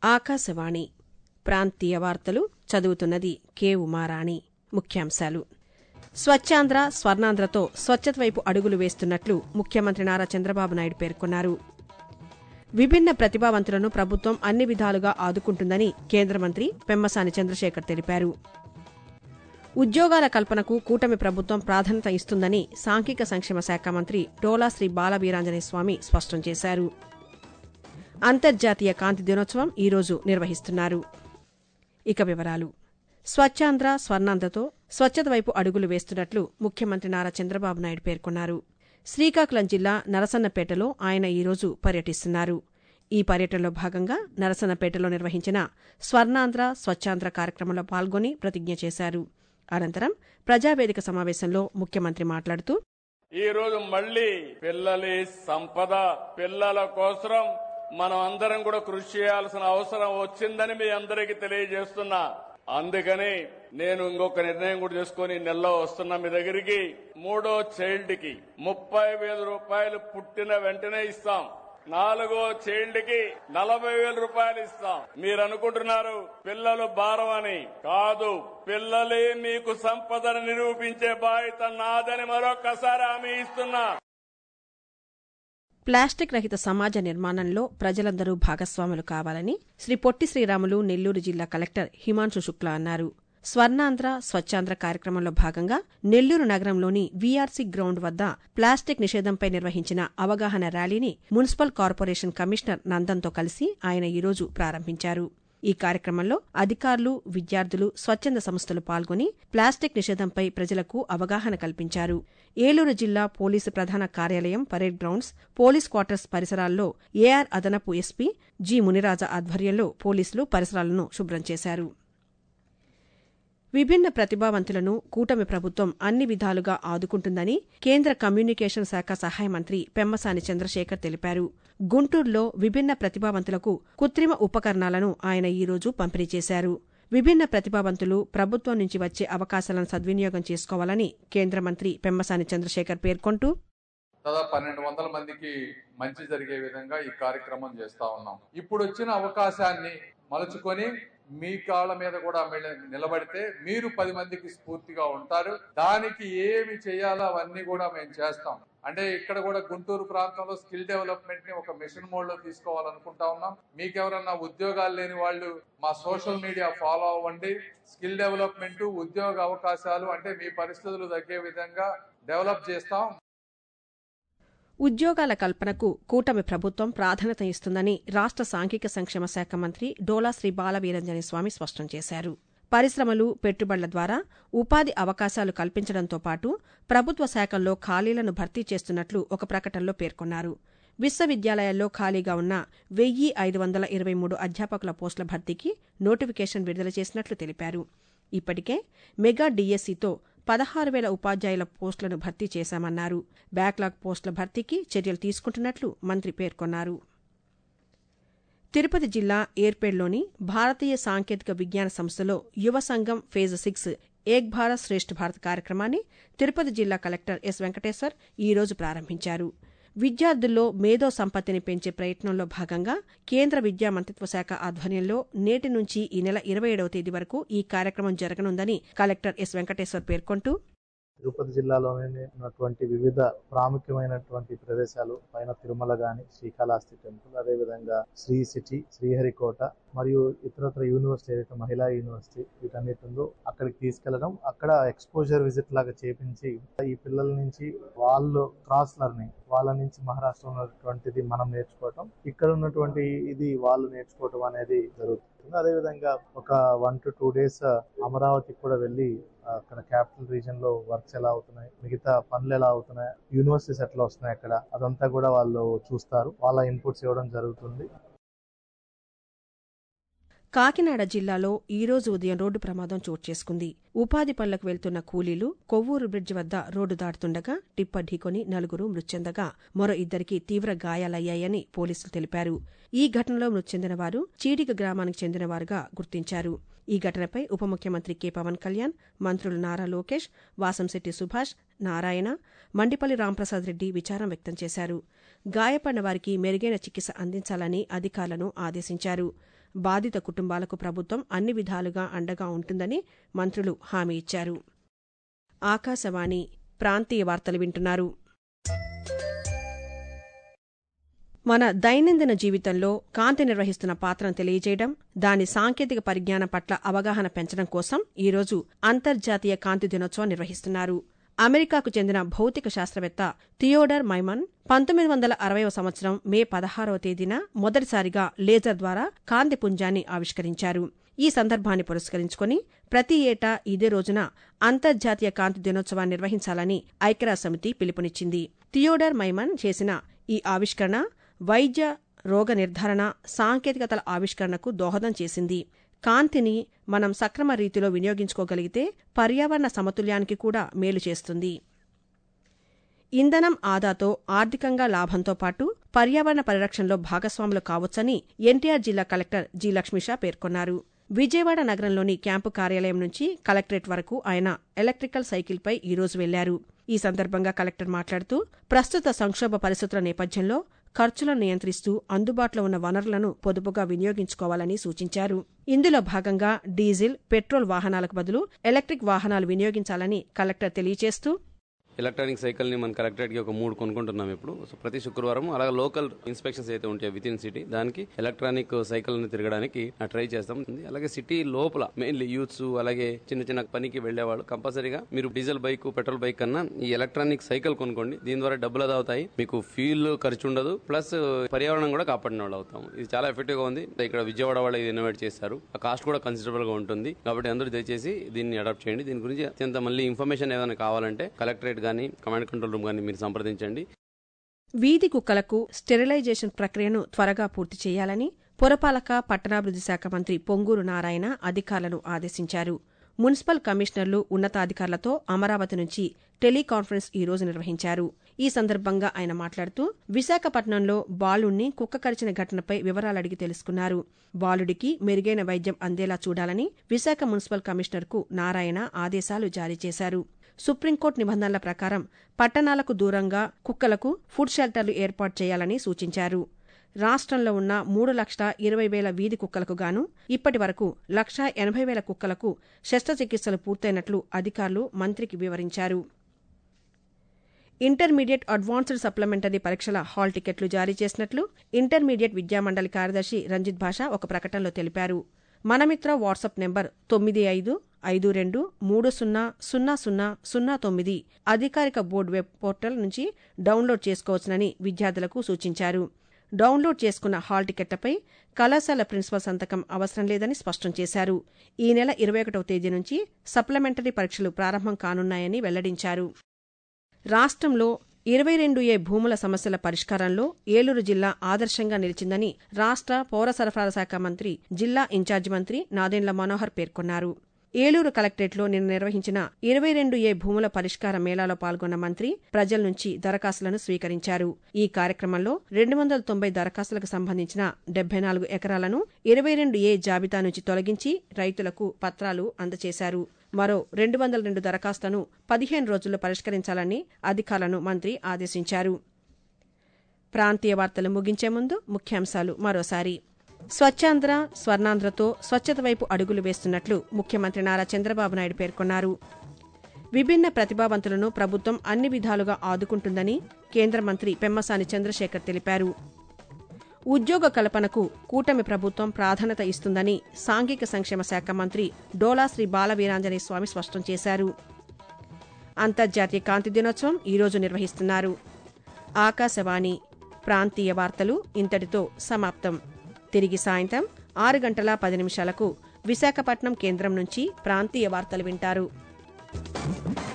ఆకాశవాణి ప్రాంతీయ వార్తలు చదువుతున్నది కె ఉమారాణి ముఖ్యాంశాలు స్వచ్ఛాంధ్ర స్వర్ణాంధ్రతో స్వచ్ఛత వైపు అడుగులు వేస్తున్నట్లు ముఖ్యమంత్రి నారా చంద్రబాబు నాయుడు పేర్కొన్నారు విభిన్న ప్రతిభావంతులను ప్రభుత్వం అన్ని విధాలుగా ఆదుకుంటుందని కేంద్ర మంత్రి పెమ్మసాని చంద్రశేఖర్ తెలిపారు ఉద్యోగాల కల్పనకు కూటమి ప్రభుత్వం ప్రాధాన్యత ఇస్తుందని సాంఘిక సంక్షేమ శాఖ మంత్రి డోలా శ్రీ బాలవీరాంజనేయ స్వామి స్పష్టం చేశారు అంతర్జాతీయ కాంతి దినోత్సవం ఈరోజు నిర్వహిస్తున్నారు ఇక వివరాలు స్వచ్ఛాంధ్ర స్వర్ణాంధ్రతో స్వచ్ఛత వైపు అడుగులు వేస్తున్నట్లు ముఖ్యమంత్రి నారా చంద్రబాబు నాయుడు పేర్కొన్నారు శ్రీకాకుళం జిల్లా నరసన్నపేటలో ఆయన ఈరోజు పర్యటిస్తున్నారు ఈ పర్యటనలో భాగంగా నరసన్నపేటలో నిర్వహించిన స్వర్ణాంధ్ర స్వచ్ఛాంధ్ర కార్యక్రమంలో పాల్గొని ప్రతిజ్ఞ చేశారు అనంతరం ప్రజావేదిక సమావేశంలో ముఖ్యమంత్రి మాట్లాడుతూ ఈ రోజు మళ్ళీ పిల్లలి సంపద పిల్లల కోసం మనం అందరం కూడా కృషి చేయాల్సిన అవసరం వచ్చిందని మీ అందరికీ తెలియజేస్తున్నా అందుకని నేను ఇంకొక నిర్ణయం కూడా చేసుకుని నెలలో వస్తున్నా మీ దగ్గరికి మూడో చైల్డ్ కి ముప్పై వేల రూపాయలు పుట్టిన వెంటనే ఇస్తాం నాలుగో చైల్డ్ కి నలభై వేల రూపాయలు ఇస్తాం మీరు అనుకుంటున్నారు పిల్లలు భారం అని కాదు పిల్లలే మీకు సంపదను నిరూపించే బాధ్యత నాదని మరొకసారి హామీ ఇస్తున్నా ప్లాస్టిక్ రహిత సమాజ నిర్మాణంలో ప్రజలందరూ భాగస్వాములు కావాలని శ్రీ పొట్టి శ్రీరాములు నెల్లూరు జిల్లా కలెక్టర్ హిమాంశు శుక్లా అన్నారు స్వర్ణాంధ్ర స్వచ్ఛాంధ్ర కార్యక్రమంలో భాగంగా నెల్లూరు నగరంలోని వీఆర్సీ గ్రౌండ్ వద్ద ప్లాస్టిక్ నిషేధంపై నిర్వహించిన అవగాహన ర్యాలీని మున్సిపల్ కార్పొరేషన్ కమిషనర్ నందన్తో కలిసి ఆయన ఈరోజు ప్రారంభించారు ఈ కార్యక్రమంలో అధికారులు విద్యార్థులు స్వచ్ఛంద సంస్థలు పాల్గొని ప్లాస్టిక్ నిషేధంపై ప్రజలకు అవగాహన కల్పించారు ఏలూరు జిల్లా పోలీసు ప్రధాన కార్యాలయం పరేడ్ గ్రౌండ్స్ పోలీస్ క్వార్టర్స్ పరిసరాల్లో ఏఆర్ అదనపు ఎస్పీ జి మునిరాజ ఆధ్వర్యంలో పోలీసులు పరిసరాలను శుభ్రం చేశారు విభిన్న ప్రతిభావంతులను కూటమి ప్రభుత్వం అన్ని విధాలుగా ఆదుకుంటుందని కేంద్ర కమ్యూనికేషన్ శాఖ సహాయ మంత్రి పెమ్మసాని చంద్రశేఖర్ తెలిపారు గుంటూరులో విభిన్న ప్రతిభావంతులకు కృత్రిమ ఉపకరణాలను ఆయన ఈరోజు పంపిణీ చేశారు విభిన్న ప్రతిభావంతులు ప్రభుత్వం నుంచి వచ్చే అవకాశాలను సద్వినియోగం చేసుకోవాలని కేంద్ర మంత్రి పెమ్మసాని చంద్రశేఖర్ పేర్కొంటూ దాదాపు పన్నెండు వందల మందికి మంచి జరిగే విధంగా ఈ కార్యక్రమం చేస్తా ఉన్నాం ఇప్పుడు వచ్చిన అవకాశాన్ని మలుచుకొని మీ కాళ్ళ మీద కూడా నిలబడితే మీరు పది మందికి స్ఫూర్తిగా ఉంటారు దానికి ఏమి చేయాలో అవన్నీ కూడా మేము చేస్తాం అంటే ఇక్కడ కూడా గుంటూరు ప్రాంతంలో స్కిల్ డెవలప్మెంట్ ని ఒక మిషన్ మోడ్ లో తీసుకోవాలనుకుంటా ఉన్నాం మీకు ఎవరన్నా ఉద్యోగాలు లేని వాళ్ళు మా సోషల్ మీడియా ఫాలో అవ్వండి స్కిల్ డెవలప్మెంట్ ఉద్యోగ అవకాశాలు అంటే మీ పరిస్థితులు తగ్గే విధంగా డెవలప్ చేస్తాం ఉద్యోగాల కల్పనకు కూటమి ప్రభుత్వం ప్రాధాన్యత ఇస్తుందని రాష్ట సాంఘిక సంక్షేమ శాఖ మంత్రి డోలా శ్రీ బాలవీరంజని స్వామి స్పష్టం చేశారు పరిశ్రమలు పెట్టుబడుల ద్వారా ఉపాధి అవకాశాలు కల్పించడంతో పాటు ప్రభుత్వ శాఖల్లో ఖాళీలను భర్తీ చేస్తున్నట్లు ఒక ప్రకటనలో పేర్కొన్నారు విశ్వవిద్యాలయాల్లో ఖాళీగా ఉన్న వెయ్యి ఐదు వందల ఇరవై మూడు అధ్యాపకుల పోస్టుల భర్తీకి నోటిఫికేషన్ విడుదల చేసినట్లు తెలిపారు ఇప్పటికే మెగా డీఎస్సీతో పదహారు వేల ఉపాధ్యాయుల పోస్టులను భర్తీ చేశామన్నారు బ్యాక్లాగ్ పోస్టుల భర్తీకి చర్యలు తీసుకుంటున్నట్లు మంత్రి పేర్కొన్నారు తిరుపతి జిల్లా ఏర్పేడ్లోని భారతీయ సాంకేతిక విజ్ఞాన సంస్థలో యువ సంఘం ఫేజ్ సిక్స్ ఏక్ భారత్ శ్రేష్ఠ భారత్ కార్యక్రమాన్ని తిరుపతి జిల్లా కలెక్టర్ ఎస్ వెంకటేశ్వర్ ఈరోజు ప్రారంభించారు విద్యార్థుల్లో మేధో సంపత్తిని పెంచే ప్రయత్నంలో భాగంగా కేంద్ర విద్యా మంత్రిత్వ శాఖ ఆధ్వర్యంలో నేటి నుంచి ఈ నెల ఇరవై ఏడవ తేదీ వరకు ఈ కార్యక్రమం జరగనుందని కలెక్టర్ ఎస్ వెంకటేశ్వర్ పేర్కొంటూ తిరుపతి జిల్లాలోనే ఉన్నటువంటి వివిధ ప్రాముఖ్యమైనటువంటి ప్రదేశాలు పైన తిరుమల గాని శ్రీకాళహస్తి టెంపుల్ అదేవిధంగా శ్రీ సిటీ శ్రీహరికోట మరియు ఇతరత్ర యూనివర్సిటీ ఏదైతే మహిళా యూనివర్సిటీ వీటన్నిటిలో అక్కడికి తీసుకెళ్లడం అక్కడ ఎక్స్పోజర్ విజిట్ లాగా చేపించి ఈ పిల్లల నుంచి వాళ్ళు క్రాస్ లెర్నింగ్ వాళ్ళ నుంచి మహారాష్ట్ర ఉన్నటువంటిది మనం నేర్చుకోవటం ఇక్కడ ఉన్నటువంటి ఇది వాళ్ళు నేర్చుకోవటం అనేది జరుగుతుంది అదేవిధంగా ఒక వన్ టు టూ డేస్ అమరావతికి కూడా వెళ్ళి అక్కడ క్యాపిటల్ రీజన్ లో వర్క్స్ ఎలా అవుతున్నాయి మిగతా పనులు ఎలా అవుతున్నాయి యూనివర్సిటీస్ ఎట్లా వస్తున్నాయి అక్కడ అదంతా కూడా వాళ్ళు చూస్తారు వాళ్ళ ఇన్పుట్స్ ఇవ్వడం జరుగుతుంది కాకినాడ జిల్లాలో ఈ రోజు ఉదయం రోడ్డు ప్రమాదం చోటు చేసుకుంది ఉపాధి పనులకు వెళ్తున్న కూలీలు కొవ్వూరు బ్రిడ్జ్ వద్ద రోడ్డు దాటుతుండగా టిప్పర్ ఢీకొని నలుగురు మృతి చెందగా మరో ఇద్దరికి తీవ్ర గాయాలయ్యాయని పోలీసులు తెలిపారు ఈ ఘటనలో మృతి చెందిన వారు చీడిగ గ్రామానికి చెందినవారుగా గుర్తించారు ఈ ఘటనపై ఉప ముఖ్యమంత్రి కె పవన్ కళ్యాణ్ మంత్రులు నారా లోకేష్ వాసంశెట్టి సుభాష్ నారాయణ మండిపల్లి రాంప్రసాద్ రెడ్డి విచారం వ్యక్తం చేశారు గాయపడిన వారికి మెరుగైన చికిత్స అందించాలని అధికారులను ఆదేశించారు బాధిత కుటుంబాలకు ప్రభుత్వం అన్ని విధాలుగా అండగా ఉంటుందని మంత్రులు హామీ ఇచ్చారు ఆకాశవాణి ప్రాంతీయ వార్తలు వింటున్నారు మన దైనందిన జీవితంలో కాంతి నిర్వహిస్తున్న పాత్రను తెలియజేయడం దాని సాంకేతిక పరిజ్ఞానం పట్ల అవగాహన పెంచడం కోసం ఈరోజు అంతర్జాతీయ కాంతి దినోత్సవం నిర్వహిస్తున్నారు అమెరికాకు చెందిన భౌతిక శాస్త్రవేత్త థియోడర్ మైమన్ పంతొమ్మిది వందల అరవైవ సంవత్సరం మే పదహారవ తేదీన మొదటిసారిగా లేజర్ ద్వారా కాంతి పుంజాన్ని ఆవిష్కరించారు ఈ సందర్భాన్ని పురస్కరించుకుని ప్రతి ఏటా ఇదే రోజున అంతర్జాతీయ కాంతి దినోత్సవాన్ని నిర్వహించాలని ఐక్యరాజ్యసమితి పిలుపునిచ్చింది థియోడర్ మైమన్ చేసిన ఈ ఆవిష్కరణ వైద్య రోగ నిర్ధారణ సాంకేతికతల ఆవిష్కరణకు దోహదం చేసింది కాంతిని మనం సక్రమ రీతిలో వినియోగించుకోగలిగితే పర్యావరణ సమతుల్యానికి కూడా మేలు చేస్తుంది ఇంధనం ఆదాతో ఆర్థికంగా లాభంతో పాటు పర్యావరణ పరిరక్షణలో భాగస్వాములు కావచ్చని ఎన్టీఆర్ జిల్లా కలెక్టర్ జి లక్ష్మీషా పేర్కొన్నారు విజయవాడ నగరంలోని క్యాంపు కార్యాలయం నుంచి కలెక్టరేట్ వరకు ఆయన ఎలక్ట్రికల్ సైకిల్పై ఈరోజు వెళ్లారు ఈ సందర్భంగా కలెక్టర్ మాట్లాడుతూ ప్రస్తుత సంక్షోభ పరిస్థితుల నేపథ్యంలో ఖర్చులను నియంత్రిస్తూ అందుబాటులో ఉన్న వనరులను పొదుపుగా వినియోగించుకోవాలని సూచించారు ఇందులో భాగంగా డీజిల్ పెట్రోల్ వాహనాలకు బదులు ఎలక్ట్రిక్ వాహనాలు వినియోగించాలని కలెక్టర్ తెలియజేస్తూ ఎలక్ట్రానిక్ సైకిల్ ని మన కలెక్టరేట్ కి ఒక మూడు కొనుక్కుంటున్నాం ఇప్పుడు సో ప్రతి శుక్రవారం అలాగే లోకల్ ఇన్స్పెక్షన్స్ అయితే ఉంటాయి విత్ ఇన్ సిటీ దానికి ఎలక్ట్రానిక్ సైకిల్ ని తిరగడానికి ట్రై చేస్తాం అలాగే సిటీ లోపల మెయిన్లీ యూత్స్ అలాగే చిన్న చిన్న పనికి వెళ్లేవాళ్ళు కంపల్సరీగా మీరు డీజిల్ బైక్ పెట్రోల్ బైక్ కన్నా ఈ ఎలక్ట్రానిక్ సైకిల్ కొనుక్కోండి దీని ద్వారా డబ్బులు అది అవుతాయి మీకు ఫ్యూల్ ఖర్చు ఉండదు ప్లస్ పర్యావరణం కూడా కాపాడిన వాళ్ళు అవుతాం ఇది చాలా ఎఫెక్టివ్ గా ఉంది ఇక్కడ విజయవాడ వాళ్ళు ఇది ఇన్నోవేట్ చేశారు ఆ కాస్ట్ కూడా కన్సిడరబుల్ గా ఉంటుంది కాబట్టి అందరూ దయచేసి దీన్ని అడాప్ట్ చేయండి దీని గురించి అత్యంత మళ్ళీ ఇన్ఫర్మేషన్ ఏదైనా కావాలంటే కలెక్టరేట్ కానీ కమాండ్ కంట్రోల్ రూమ్ కానీ మీరు సంప్రదించండి వీధి కుక్కలకు స్టెరిలైజేషన్ ప్రక్రియను త్వరగా పూర్తి చేయాలని పురపాలక పట్టణాభివృద్ది శాఖ మంత్రి పొంగూరు నారాయణ అధికారులను ఆదేశించారు మున్సిపల్ కమిషనర్లు ఉన్నతాధికారులతో అమరావతి నుంచి టెలికాన్ఫరెన్స్ ఈ రోజు నిర్వహించారు ఈ సందర్భంగా ఆయన మాట్లాడుతూ విశాఖపట్నంలో బాలుణ్ణి కుక్క కరిచిన ఘటనపై వివరాలడిగి తెలుసుకున్నారు బాలుడికి మెరుగైన వైద్యం అందేలా చూడాలని విశాఖ మున్సిపల్ కమిషనర్కు నారాయణ ఆదేశాలు జారీ చేశారు సుప్రీంకోర్టు నిబంధనల ప్రకారం పట్టణాలకు దూరంగా కుక్కలకు ఫుడ్ షెల్టర్లు ఏర్పాటు చేయాలని సూచించారు రాష్ట్రంలో ఉన్న మూడు లక్షల ఇరవై వేల వీధి కుక్కలకు గాను ఇప్పటి వరకు లక్ష ఎనభై వేల కుక్కలకు శస్త్రచికిత్సలు పూర్తయినట్లు అధికారులు మంత్రికి వివరించారు ఇంటర్మీడియట్ అడ్వాన్స్డ్ సప్లిమెంటరీ పరీక్షల హాల్ టికెట్లు జారీ చేసినట్లు ఇంటర్మీడియట్ విద్యామండలి కార్యదర్శి రంజిత్ భాషా ఒక ప్రకటనలో తెలిపారు మనమిత్ర వాట్సాప్ నెంబర్ తొమ్మిది ఐదు ఐదు రెండు మూడు సున్నా సున్నా సున్నా సున్నా తొమ్మిది అధికారిక బోర్డు వెబ్ పోర్టల్ నుంచి డౌన్లోడ్ చేసుకోవచ్చునని విద్యార్థులకు సూచించారు డౌన్లోడ్ చేసుకున్న హాల్ టికెట్లపై కళాశాల ప్రిన్సిపల్ సంతకం అవసరం లేదని స్పష్టం చేశారు ఈ నెల ఇరవై ఒకటవ తేదీ నుంచి సప్లిమెంటరీ పరీక్షలు ప్రారంభం కానున్నాయని వెల్లడించారు రాష్ట్రంలో ఇరవై రెండు ఏ భూముల సమస్యల పరిష్కారంలో ఏలూరు జిల్లా ఆదర్శంగా నిలిచిందని రాష్ట్ర పౌర సరఫరాల శాఖ మంత్రి జిల్లా ఇన్ఛార్జి మంత్రి నాదెండ్ల మనోహర్ పేర్కొన్నారు ఏలూరు కలెక్టరేట్లో నిన్న నిర్వహించిన ఇరవై రెండు ఏ భూముల పరిష్కార మేళాలో పాల్గొన్న మంత్రి ప్రజల నుంచి దరఖాస్తులను స్వీకరించారు ఈ కార్యక్రమంలో రెండు వందల తొంభై దరఖాస్తులకు సంబంధించిన డెబ్బై నాలుగు ఎకరాలను ఇరవై రెండు ఏ జాబితా నుంచి తొలగించి రైతులకు పత్రాలు అందజేశారు మరో రెండు వందల రెండు దరఖాస్తులను పదిహేను రోజుల్లో పరిష్కరించాలని అధికారులను మంత్రి ఆదేశించారు ప్రాంతీయ వార్తలు ముగించే ముందు ముఖ్యాంశాలు మరోసారి స్వచ్ఛాంధ్ర స్వర్ణాంధ్రతో స్వచ్ఛత వైపు అడుగులు వేస్తున్నట్లు ముఖ్యమంత్రి నారా చంద్రబాబు నాయుడు పేర్కొన్నారు విభిన్న ప్రతిభావంతులను ప్రభుత్వం అన్ని విధాలుగా ఆదుకుంటుందని కేంద్ర మంత్రి పెమ్మసాని చంద్రశేఖర్ తెలిపారు ఉద్యోగ కల్పనకు కూటమి ప్రభుత్వం ప్రాధాన్యత ఇస్తుందని సాంఘిక సంక్షేమ శాఖ మంత్రి డోలా శ్రీ బాలవీరాంజనేయ స్వామి స్పష్టం చేశారు అంతర్జాతీయ కాంతి దినోత్సవం ఈరోజు నిర్వహిస్తున్నారు ఆకాశవాణి ప్రాంతీయ వార్తలు ఇంతటితో సమాప్తం తిరిగి సాయంత్రం ఆరు గంటల పది నిమిషాలకు విశాఖపట్నం కేంద్రం నుంచి ప్రాంతీయ వార్తలు వింటారు